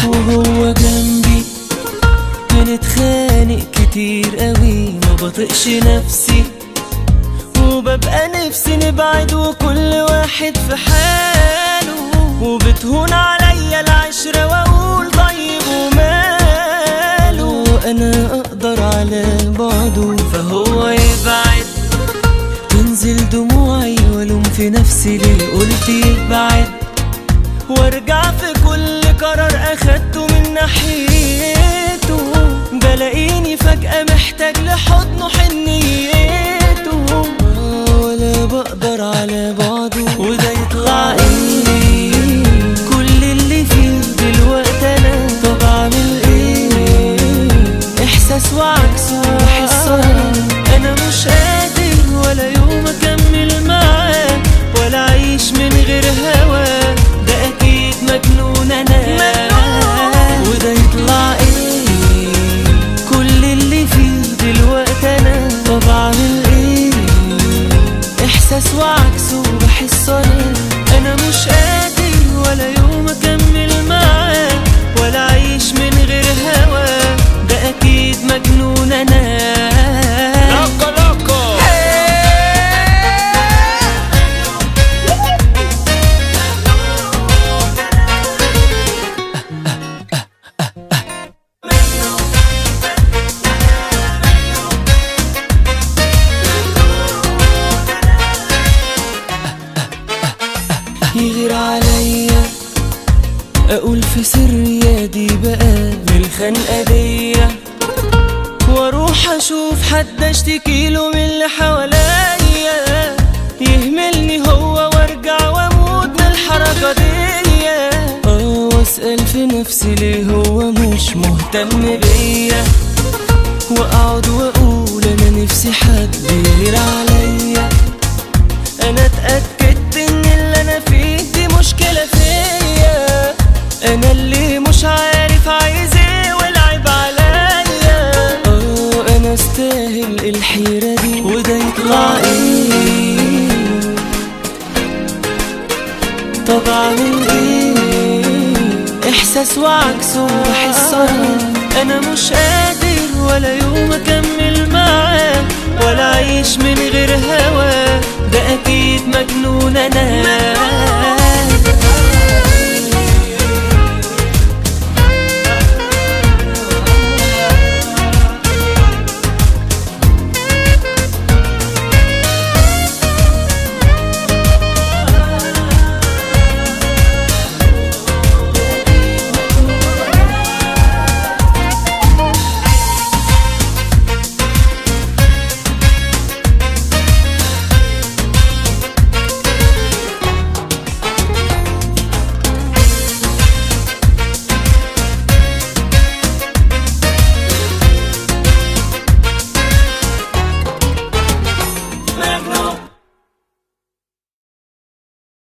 وهو جنبي بنتخانق كتير قوي ما بطقش نفسي وببقى نفسي نبعد وكل واحد في حاله وبتهون عليا العشرة واقول طيب وماله انا اقدر على بعده فهو يبعد تنزل دموعي والوم في نفسي ليه قلت يبعد وارجع في كل قرار اخدته من ناحيته بلاقيني فجأة محتاج لحضنه حنيته ولا بقدر على بعضه وده يطلع ايه كل اللي فيه دلوقتي انا طب اعمل ايه احساس وعكسه بحس انا انا مش قادر ولا يوم اكمل معاه ولا اعيش من غير هواه ده اكيد مجنون انا وده يطلع ايه كل اللي فيه دلوقتي انا طب اعمل ايه احساس وعكسه بحس انا انا مش قادر ولا يوم اكمل معاه ولا اعيش من غير هواه ده اكيد مجنون انا لوكو لوكو يغير عليا اقول في سري يا دي بقى من الخنقه دي واروح اشوف حد اشتكي له من اللي حواليا يهملني هو وارجع واموت من الحركه دي اه واسال في نفسي ليه هو مش مهتم بيا واقعد واقول انا نفسي حد يغير عليا انا اتاكدت ان اللي انا فيه دي مشكله فيا انا اللي مش عارف عايز ايه والعيب عليا اه انا استاهل الحيره دي وده يطلع ايه طب اعمل ايه احساس وعكسه بحس انا انا مش قادر ولا يوم اكمل معاه ولا اعيش من غير هواه ده اكيد مجنون انا